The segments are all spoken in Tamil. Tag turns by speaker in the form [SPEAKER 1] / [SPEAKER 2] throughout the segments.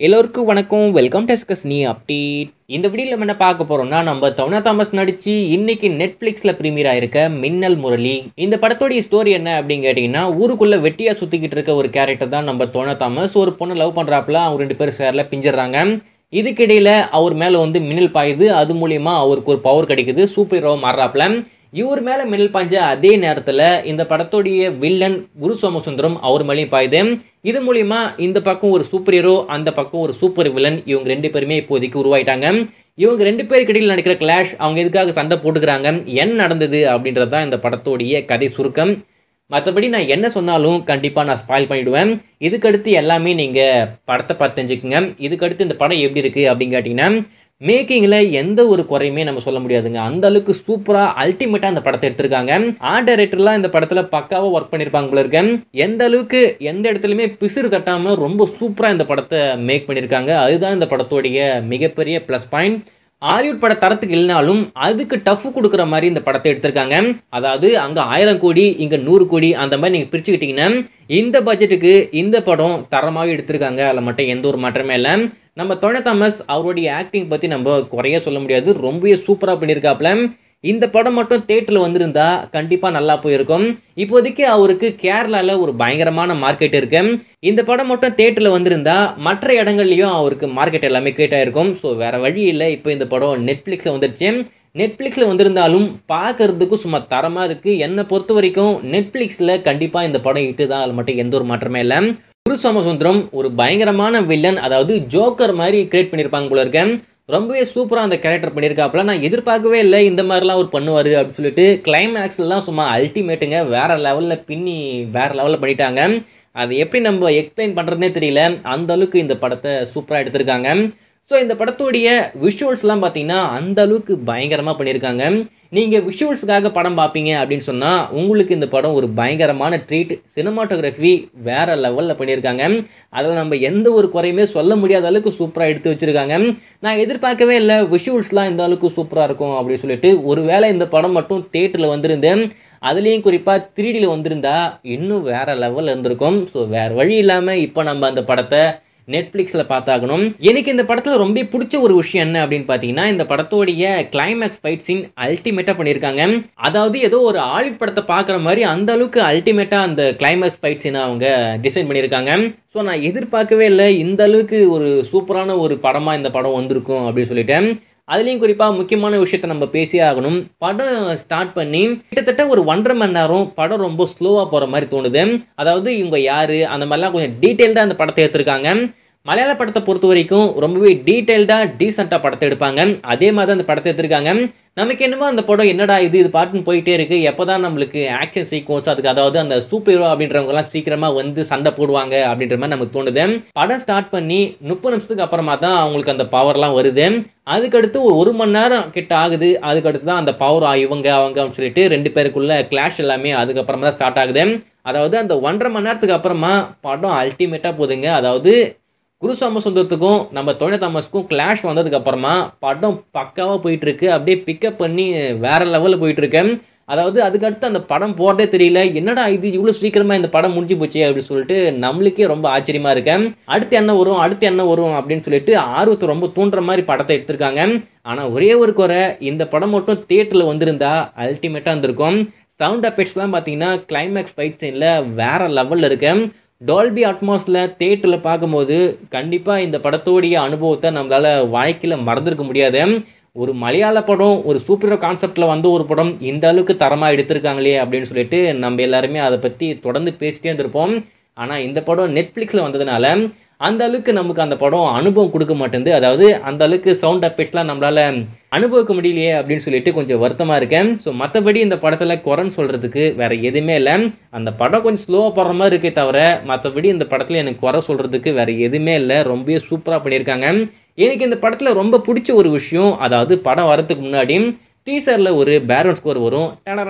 [SPEAKER 1] எல்லோருக்கும் வணக்கம் வெல்கம் டெஸ்கஸ் நீ அப்டேட் இந்த வீடியோவில் நம்ம என்ன பார்க்க போறோம்னா நம்ம தவனா தாமஸ் நடிச்சு இன்னைக்கு நெட்ஃப்ளிக்ஸில் ப்ரீமியர் ஆயிருக்க மின்னல் முரளி இந்த படத்தோடைய ஸ்டோரி என்ன அப்படின்னு கேட்டிங்கன்னா ஊருக்குள்ள வெட்டியா சுத்திக்கிட்டு இருக்க ஒரு கேரக்டர் தான் நம்ம தவனா தாமஸ் ஒரு பொண்ணு லவ் பண்றாப்புல அவங்க ரெண்டு பேரும் சேர்ல பிஞ்சிடுறாங்க இதுக்கிடையில அவர் மேல வந்து மின்னல் பாயுது அது மூலியமா அவருக்கு ஒரு பவர் கிடைக்குது சூப்பர் ஹீரோ மாறுறாப்புல இவர் மேல மின்னல் பாய்ஞ்ச அதே நேரத்துல இந்த படத்தோடைய வில்லன் குரு சோமசுந்தரம் அவர் மேலேயும் பாயுது இது மூலியமா இந்த பக்கம் ஒரு சூப்பர் ஹீரோ அந்த பக்கம் ஒரு சூப்பர் வில்லன் இவங்க ரெண்டு பேருமே இப்போதைக்கு உருவாயிட்டாங்க இவங்க ரெண்டு பேருக்கு இடையில் நடக்கிற கிளாஷ் அவங்க எதுக்காக சண்டை போட்டுக்கிறாங்க என்ன நடந்தது அப்படின்றது தான் இந்த படத்தோடைய கதை சுருக்கம் மற்றபடி நான் என்ன சொன்னாலும் கண்டிப்பாக நான் ஸ்பாயில் பண்ணிவிடுவேன் இதுக்கடுத்து எல்லாமே நீங்கள் படத்தை பார்த்து தெரிஞ்சுக்குங்க இதுக்கடுத்து இந்த படம் எப்படி இருக்குது அப்படின்னு கேட்டிங்கன்னா மேக்கிங்கில் எந்த ஒரு குறையுமே நம்ம சொல்ல முடியாதுங்க அந்த அளவுக்கு சூப்பராக அல்டிமேட்டாக இந்த படத்தை எடுத்திருக்காங்க ஆர்ட் டைரக்டர்லாம் இந்த படத்தில் பக்காவாக ஒர்க் பண்ணியிருப்பாங்க போல இருக்கேன் எந்த அளவுக்கு எந்த இடத்துலையுமே பிசிறு தட்டாமல் ரொம்ப சூப்பராக இந்த படத்தை மேக் பண்ணியிருக்காங்க அதுதான் இந்த படத்தோடைய மிகப்பெரிய ப்ளஸ் பாயிண்ட் ஹாலிவுட் பட தரத்துக்கு இல்லைனாலும் அதுக்கு டஃப் கொடுக்குற மாதிரி இந்த படத்தை எடுத்திருக்காங்க அதாவது அங்கே ஆயிரம் கோடி இங்கே நூறு கோடி அந்த மாதிரி நீங்கள் பிரிச்சுக்கிட்டிங்கன்னா இந்த பட்ஜெட்டுக்கு இந்த படம் தரமாகவே எடுத்திருக்காங்க அதில் மட்டும் எந்த ஒரு மாற்றமே இல்லை நம்ம தொழ தாமஸ் அவருடைய ஆக்டிங் பற்றி நம்ம குறைய சொல்ல முடியாது ரொம்பவே சூப்பராக பண்ணியிருக்காப்புல இந்த படம் மட்டும் தேட்டரில் வந்திருந்தா கண்டிப்பாக நல்லா போயிருக்கும் இப்போதைக்கு அவருக்கு கேரளாவில் ஒரு பயங்கரமான மார்க்கெட் இருக்கு இந்த படம் மட்டும் தேட்டரில் வந்திருந்தா மற்ற இடங்கள்லையும் அவருக்கு மார்க்கெட் எல்லாமே கிரியேட் ஆயிருக்கும் ஸோ வேற வழி இல்லை இப்போ இந்த படம் நெட்ஃப்ளிக்ஸில் வந்துருச்சு நெட்ஃப்ளிக்ஸில் வந்திருந்தாலும் பார்க்கறதுக்கு சும்மா தரமாக இருக்குது என்னை பொறுத்த வரைக்கும் நெட்ஃப்ளிக்ஸில் கண்டிப்பாக இந்த படம் இட்டு தான் அதில் மட்டும் எந்த ஒரு மாற்றமே இல்லை குரு சோமசுந்தரம் ஒரு பயங்கரமான வில்லன் அதாவது ஜோக்கர் மாதிரி கிரியேட் பண்ணியிருப்பாங்க போல இருக்கேன் ரொம்பவே சூப்பராக அந்த கேரக்டர் பண்ணியிருக்காப்புல நான் எதிர்பார்க்கவே இல்லை இந்த மாதிரிலாம் அவர் பண்ணுவார் அப்படின்னு சொல்லிட்டு கிளைமேக்ஸ்லாம் சும்மா அல்டிமேட்டுங்க வேற லெவலில் பின்னி வேற லெவலில் பண்ணிட்டாங்க அது எப்படி நம்ம எக்ஸ்பிளைன் பண்ணுறதுனே தெரியல அந்த அளவுக்கு இந்த படத்தை சூப்பராக எடுத்திருக்காங்க ஸோ இந்த படத்துடைய விஷுவல்ஸ்லாம் பார்த்தீங்கன்னா அந்த அளவுக்கு பயங்கரமாக பண்ணியிருக்காங்க நீங்கள் விஷுவல்ஸுக்காக படம் பார்ப்பீங்க அப்படின்னு சொன்னால் உங்களுக்கு இந்த படம் ஒரு பயங்கரமான ட்ரீட் சினிமாட்டோகிராஃபி வேறு லெவலில் பண்ணியிருக்காங்க அதில் நம்ம எந்த ஒரு குறையுமே சொல்ல முடியாத அளவுக்கு சூப்பராக எடுத்து வச்சுருக்காங்க நான் எதிர்பார்க்கவே இல்லை விஷுவல்ஸ்லாம் இந்த அளவுக்கு சூப்பராக இருக்கும் அப்படின்னு சொல்லிட்டு ஒருவேளை இந்த படம் மட்டும் தேட்டரில் வந்திருந்தேன் அதுலேயும் குறிப்பாக த்ரீடியில் வந்திருந்தா இன்னும் வேறு லெவலில் இருந்திருக்கும் ஸோ வேறு வழி இல்லாமல் இப்போ நம்ம அந்த படத்தை நெட்ஃப்ளிக்ஸில் பார்த்தாகணும் எனக்கு இந்த படத்தில் ரொம்ப பிடிச்ச ஒரு விஷயம் என்ன அப்படின்னு பார்த்தீங்கன்னா இந்த படத்தோடைய கிளைமேக்ஸ் ஃபைட் சீன் அல்டிமேட்டாக பண்ணியிருக்காங்க அதாவது ஏதோ ஒரு ஆலிட் படத்தை பார்க்குற மாதிரி அந்த அளவுக்கு அல்டிமேட்டாக அந்த கிளைமேக்ஸ் ஃபைட் சீனை அவங்க டிசைன் பண்ணியிருக்காங்க ஸோ நான் எதிர்பார்க்கவே இல்லை இந்த அளவுக்கு ஒரு சூப்பரான ஒரு படமாக இந்த படம் வந்திருக்கும் அப்படின்னு சொல்லிட்டேன் அதுலேயும் குறிப்பாக முக்கியமான விஷயத்த நம்ம பேசியே ஆகணும் படம் ஸ்டார்ட் பண்ணி கிட்டத்தட்ட ஒரு ஒன்றரை மணி நேரம் படம் ரொம்ப ஸ்லோவாக போகிற மாதிரி தோணுது அதாவது இவங்க யார் அந்த மாதிரிலாம் கொஞ்சம் டீட்டெயில்டாக அந்த படத்தை எடுத்திருக்காங்க மலையாள படத்தை பொறுத்த வரைக்கும் ரொம்பவே டீட்டெயில்டாக டீசெண்டாக படத்தை எடுப்பாங்க அதே மாதிரி தான் அந்த படத்தை எடுத்திருக்காங்க நமக்கு என்னமோ அந்த படம் என்னடா இது இது பாட்டுன்னு போயிட்டே இருக்கு எப்போ தான் நம்மளுக்கு ஆக்ஷன் சீக்வன்ஸ் அதுக்கு அதாவது அந்த சூப்பர் ஹீரோ அப்படின்றவங்கலாம் சீக்கிரமாக வந்து சண்டை போடுவாங்க அப்படின்ற மாதிரி நமக்கு தோணுது படம் ஸ்டார்ட் பண்ணி முப்பது நிமிஷத்துக்கு அப்புறமா தான் அவங்களுக்கு அந்த பவர்லாம் வருது அதுக்கடுத்து ஒரு ஒரு மணி நேரம் கிட்ட ஆகுது அதுக்கடுத்து தான் அந்த பவர் இவங்க அவங்க அப்படின்னு சொல்லிட்டு ரெண்டு பேருக்குள்ள கிளாஷ் எல்லாமே அதுக்கப்புறமா தான் ஸ்டார்ட் ஆகுது அதாவது அந்த ஒன்றரை மணி நேரத்துக்கு அப்புறமா படம் அல்டிமேட்டாக போகுதுங்க அதாவது குரு சோமசுந்தரத்துக்கும் நம்ம தொழில் தாமஸுக்கும் கிளாஷ் வந்ததுக்கு அப்புறமா படம் பக்காவாக போயிட்டு இருக்கு அப்படியே பிக்கப் பண்ணி வேற லெவலில் போயிட்டு இருக்கேன் அதாவது அதுக்கடுத்து அந்த படம் போகிறதே தெரியல என்னடா இது இவ்வளோ சீக்கிரமாக இந்த படம் முடிஞ்சு போச்சு அப்படின்னு சொல்லிட்டு நம்மளுக்கே ரொம்ப ஆச்சரியமா இருக்கேன் அடுத்து என்ன வரும் அடுத்து என்ன வரும் அப்படின்னு சொல்லிட்டு ஆர்வத்தை ரொம்ப தூண்டுற மாதிரி படத்தை எடுத்திருக்காங்க ஆனால் ஒரே ஒரு குறை இந்த படம் மட்டும் தியேட்டரில் வந்திருந்தா அல்டிமேட்டாக இருந்திருக்கும் சவுண்ட் எஃபெக்ட்ஸ்லாம் பார்த்தீங்கன்னா கிளைமேக்ஸ் ஃபைட் சீனில் வேற லெவலில் இருக்கு டால்பி அட்மாஸில் தேட்டரில் பார்க்கும்போது கண்டிப்பாக இந்த படத்தோடைய அனுபவத்தை நம்மளால் வாழ்க்கையில் மறந்துருக்க முடியாது ஒரு மலையாள படம் ஒரு சூப்பர் ஹீரோ கான்செப்டில் வந்த ஒரு படம் இந்த அளவுக்கு தரமாக எடுத்திருக்காங்களே அப்படின்னு சொல்லிட்டு நம்ம எல்லாருமே அதை பற்றி தொடர்ந்து பேசிட்டே இருந்திருப்போம் ஆனால் இந்த படம் நெட்ஃப்ளிக்ஸில் வந்ததுனால அந்த அளவுக்கு நமக்கு அந்த படம் அனுபவம் கொடுக்க மாட்டேங்குது அதாவது அந்த அளவுக்கு சவுண்ட் எஃபெக்ட்ஸ்லாம் நம்மளால் அனுபவிக்க முடியலையே அப்படின்னு சொல்லிட்டு கொஞ்சம் வருத்தமாக இருக்கேன் ஸோ மற்றபடி இந்த படத்தில் குறைன்னு சொல்கிறதுக்கு வேறு எதுவுமே இல்லை அந்த படம் கொஞ்சம் ஸ்லோவாக போடுற மாதிரி இருக்கே தவிர மற்றபடி இந்த படத்தில் எனக்கு குறை சொல்கிறதுக்கு வேறு எதுவுமே இல்லை ரொம்பவே சூப்பராக பண்ணியிருக்காங்க எனக்கு இந்த படத்தில் ரொம்ப பிடிச்ச ஒரு விஷயம் அதாவது படம் வரதுக்கு முன்னாடி டீசரில் ஒரு பேக்ரவுண்ட் ஸ்கோர் வரும்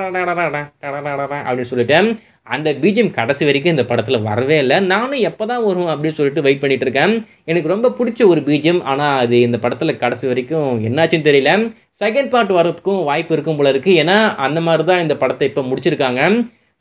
[SPEAKER 1] அப்படின்னு சொல்லிட்டு அந்த பிஜிஎம் கடைசி வரைக்கும் இந்த படத்தில் வரவே இல்லை நானும் எப்போ தான் வரும் அப்படின்னு சொல்லிட்டு வெயிட் பண்ணிட்டு இருக்கேன் எனக்கு ரொம்ப பிடிச்ச ஒரு பிஜிஎம் ஆனால் அது இந்த படத்தில் கடைசி வரைக்கும் என்னாச்சுன்னு தெரியல செகண்ட் பார்ட் வரதுக்கும் வாய்ப்பு இருக்கும் போல இருக்குது ஏன்னா அந்த மாதிரி தான் இந்த படத்தை இப்போ முடிச்சிருக்காங்க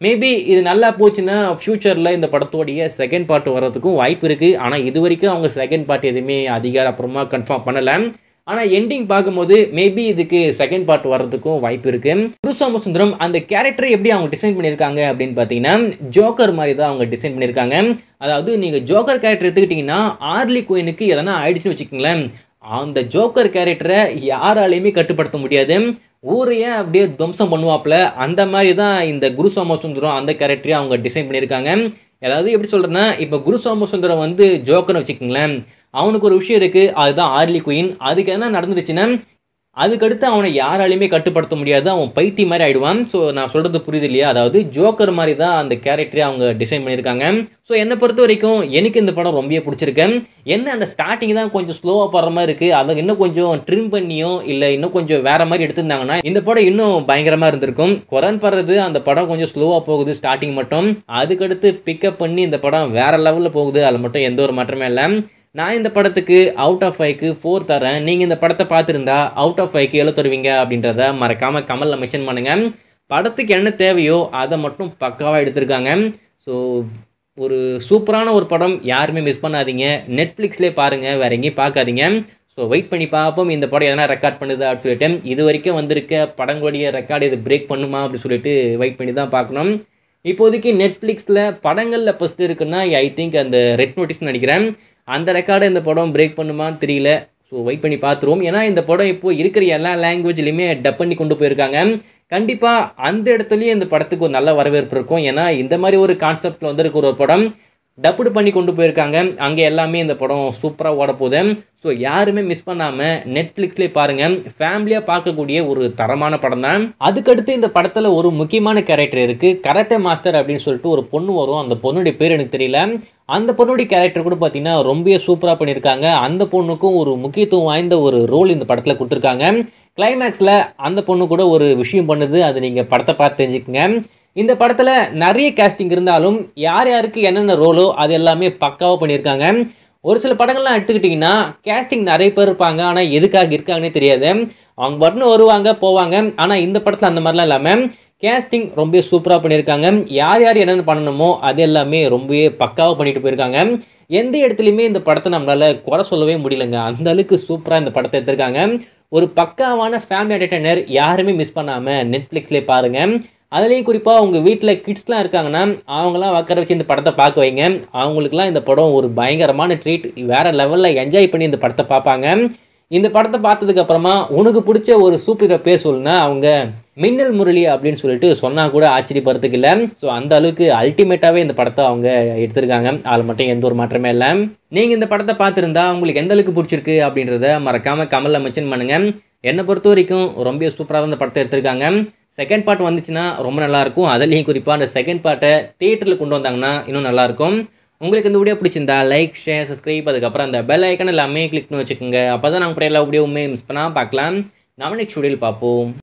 [SPEAKER 1] மேபி இது நல்லா போச்சுன்னா ஃப்யூச்சரில் இந்த படத்தோடைய செகண்ட் பார்ட் வர்றதுக்கும் வாய்ப்பு இருக்குது ஆனால் இது வரைக்கும் அவங்க செகண்ட் பார்ட் எதுவுமே அதிகாரப்பூர்வமாக கன்ஃபார்ம் பண்ணலை ஆனால் எண்டிங் பார்க்கும்போது மேபி இதுக்கு செகண்ட் பார்ட் வர்றதுக்கும் வாய்ப்பு இருக்கு குரு சோமசுந்தரம் அந்த கேரக்டரை எப்படி அவங்க டிசைன் பண்ணியிருக்காங்க அப்படின்னு பார்த்தீங்கன்னா ஜோக்கர் மாதிரி தான் அவங்க டிசைன் பண்ணியிருக்காங்க அதாவது நீங்கள் ஜோக்கர் கேரக்டர் எடுத்துக்கிட்டிங்கன்னா ஆர்லி குயினுக்கு எதனா ஆயிடுச்சுன்னு வச்சுக்கோங்களேன் அந்த ஜோக்கர் கேரக்டரை யாராலையுமே கட்டுப்படுத்த முடியாது ஊரையே அப்படியே துவம்சம் பண்ணுவாப்புல அந்த மாதிரி தான் இந்த குரு சோமசுந்தரம் அந்த கேரக்டரையும் அவங்க டிசைன் பண்ணியிருக்காங்க அதாவது எப்படி சொல்கிறேன்னா இப்போ குரு சோமசுந்தரம் வந்து ஜோக்கர்னு வச்சுக்கோங்களேன் அவனுக்கு ஒரு விஷயம் இருக்குது அதுதான் ஆர்லி குயின் அதுக்கு என்ன நடந்துருச்சுன்னா அதுக்கடுத்து அவனை யாராலையுமே கட்டுப்படுத்த முடியாது அவன் பைத்தி மாதிரி ஆயிடுவான் ஸோ நான் சொல்கிறது புரியுது இல்லையா அதாவது ஜோக்கர் மாதிரி தான் அந்த கேரக்டரை அவங்க டிசைன் பண்ணியிருக்காங்க ஸோ என்னை பொறுத்த வரைக்கும் எனக்கு இந்த படம் ரொம்பவே பிடிச்சிருக்கு என்ன அந்த ஸ்டார்டிங் தான் கொஞ்சம் ஸ்லோவாக போகிற மாதிரி இருக்குது அதை இன்னும் கொஞ்சம் ட்ரிம் பண்ணியோ இல்லை இன்னும் கொஞ்சம் வேற மாதிரி எடுத்திருந்தாங்கன்னா இந்த படம் இன்னும் பயங்கரமாக இருந்திருக்கும் குரன் படுறது அந்த படம் கொஞ்சம் ஸ்லோவாக போகுது ஸ்டார்டிங் மட்டும் அதுக்கடுத்து பிக்கப் பண்ணி இந்த படம் வேற லெவலில் போகுது அதில் மட்டும் எந்த ஒரு மாற்றமே இல்லை நான் இந்த படத்துக்கு அவுட் ஆஃப் ஃபைவ்க்கு ஃபோர் தரேன் நீங்கள் இந்த படத்தை பார்த்துருந்தா அவுட் ஆஃப் ஃபைவ்க்கு எவ்வளோ தருவீங்க அப்படின்றத மறக்காமல் கமலில் மென்ஷன் பண்ணுங்கள் படத்துக்கு என்ன தேவையோ அதை மட்டும் பக்காவாக எடுத்திருக்காங்க ஸோ ஒரு சூப்பரான ஒரு படம் யாருமே மிஸ் பண்ணாதீங்க நெட்ஃப்ளிக்ஸ்லேயே பாருங்கள் வேறு எங்கேயும் பார்க்காதீங்க ஸோ வெயிட் பண்ணி பார்ப்போம் இந்த படம் எதனா ரெக்கார்ட் பண்ணுது அப்படின்னு சொல்லிட்டு இது வரைக்கும் வந்திருக்க படங்களுடைய ரெக்கார்டு இது பிரேக் பண்ணுமா அப்படின்னு சொல்லிட்டு வெயிட் பண்ணி தான் பார்க்கணும் இப்போதைக்கு நெட்ஃப்ளிக்ஸில் படங்களில் ஃபஸ்ட்டு இருக்குன்னா ஐ திங்க் அந்த ரெட் நோட்டீஸ் நினைக்கிறேன் அந்த ரெக்கார்டை இந்த படம் பிரேக் பண்ணுமான்னு தெரியல ஸோ வெயிட் பண்ணி பார்த்துருவோம் ஏன்னா இந்த படம் இப்போது இருக்கிற எல்லா லாங்குவேஜ்லையுமே டப் பண்ணி கொண்டு போயிருக்காங்க கண்டிப்பாக அந்த இடத்துலையும் இந்த படத்துக்கு ஒரு நல்ல வரவேற்பு இருக்கும் ஏன்னா இந்த மாதிரி ஒரு கான்செப்டில் வந்திருக்கிற ஒரு படம் டப்புடு பண்ணி கொண்டு போயிருக்காங்க அங்கே எல்லாமே இந்த படம் சூப்பராக ஓட போகுது ஸோ யாருமே மிஸ் பண்ணாமல் நெட்ஃப்ளிக்ஸ்லேயே பாருங்கள் ஃபேமிலியாக பார்க்கக்கூடிய ஒரு தரமான படம் தான் அதுக்கடுத்து இந்த படத்தில் ஒரு முக்கியமான கேரக்டர் இருக்குது கராத்தே மாஸ்டர் அப்படின்னு சொல்லிட்டு ஒரு பொண்ணு வரும் அந்த பொண்ணுடைய பேர் எனக்கு தெரியல அந்த பொண்ணுடைய கேரக்டர் கூட பார்த்தீங்கன்னா ரொம்ப சூப்பராக பண்ணியிருக்காங்க அந்த பொண்ணுக்கும் ஒரு முக்கியத்துவம் வாய்ந்த ஒரு ரோல் இந்த படத்தில் கொடுத்துருக்காங்க கிளைமேக்ஸில் அந்த பொண்ணு கூட ஒரு விஷயம் பண்ணுது அது நீங்கள் படத்தை பார்த்து தெரிஞ்சுக்கங்க இந்த படத்தில் நிறைய கேஸ்டிங் இருந்தாலும் யார் யாருக்கு என்னென்ன ரோலோ அது எல்லாமே பக்காவாக பண்ணியிருக்காங்க ஒரு சில படங்கள்லாம் எடுத்துக்கிட்டிங்கன்னா கேஸ்டிங் நிறைய பேர் இருப்பாங்க ஆனால் எதுக்காக இருக்காங்கன்னே தெரியாது அவங்க பட்னு வருவாங்க போவாங்க ஆனால் இந்த படத்தில் அந்த மாதிரிலாம் இல்லாமல் கேஸ்டிங் ரொம்ப சூப்பராக பண்ணியிருக்காங்க யார் யார் என்னென்ன பண்ணணுமோ அது எல்லாமே ரொம்பவே பக்காவாக பண்ணிட்டு போயிருக்காங்க எந்த இடத்துலையுமே இந்த படத்தை நம்மளால் குறை சொல்லவே முடியலங்க அந்த அளவுக்கு சூப்பராக இந்த படத்தை எடுத்திருக்காங்க ஒரு பக்காவான ஃபேமிலி என்டர்டைனர் யாருமே மிஸ் பண்ணாமல் நெட்ஃப்ளிக்ஸ்லேயே பாருங்கள் அதுலேயும் குறிப்பாக உங்கள் வீட்டில் கிட்ஸ்லாம் இருக்காங்கன்னா அவங்களாம் உட்கார வச்சு இந்த படத்தை பார்க்க வைங்க அவங்களுக்குலாம் இந்த படம் ஒரு பயங்கரமான ட்ரீட் வேறு லெவலில் என்ஜாய் பண்ணி இந்த படத்தை பார்ப்பாங்க இந்த படத்தை பார்த்ததுக்கு அப்புறமா உனக்கு பிடிச்ச ஒரு சூப்பர் பேர் சொல்லுனா அவங்க மின்னல் முரளி அப்படின்னு சொல்லிட்டு சொன்னால் கூட ஆச்சரியப்படுறதுக்கு இல்லை ஸோ அந்த அளவுக்கு அல்டிமேட்டாகவே இந்த படத்தை அவங்க எடுத்திருக்காங்க அதில் மட்டும் எந்த ஒரு மாற்றமே இல்லை நீங்கள் இந்த படத்தை பார்த்துருந்தா உங்களுக்கு எந்த அளவுக்கு பிடிச்சிருக்கு அப்படின்றத மறக்காமல் கமலில் மென்ஷன் பண்ணுங்கள் என்னை பொறுத்த வரைக்கும் ரொம்ப சூப்பராக இந்த படத்தை எடுத்திருக்காங்க செகண்ட் பார்ட் வந்துச்சுன்னா ரொம்ப நல்லாயிருக்கும் அதுலேயும் குறிப்பாக அந்த செகண்ட் பார்ட்டை தேட்டரில் கொண்டு வந்தாங்கன்னா இன்னும் நல்லாயிருக்கும் உங்களுக்கு இந்த வீடியோ பிடிச்சிருந்தா லைக் ஷேர் சப்ஸ்கிரைப் அதுக்கப்புறம் அந்த பெல் ஐக்கன் எல்லாமே கிளிக் பண்ணி வச்சுக்கோங்க அப்போ தான் நாங்கள் எல்லா வீடியோவுமே மிஸ் பண்ணால் பார்க்கலாம் நாம நெக்ஸ்ட் வீடியோவில் பார்ப்போம்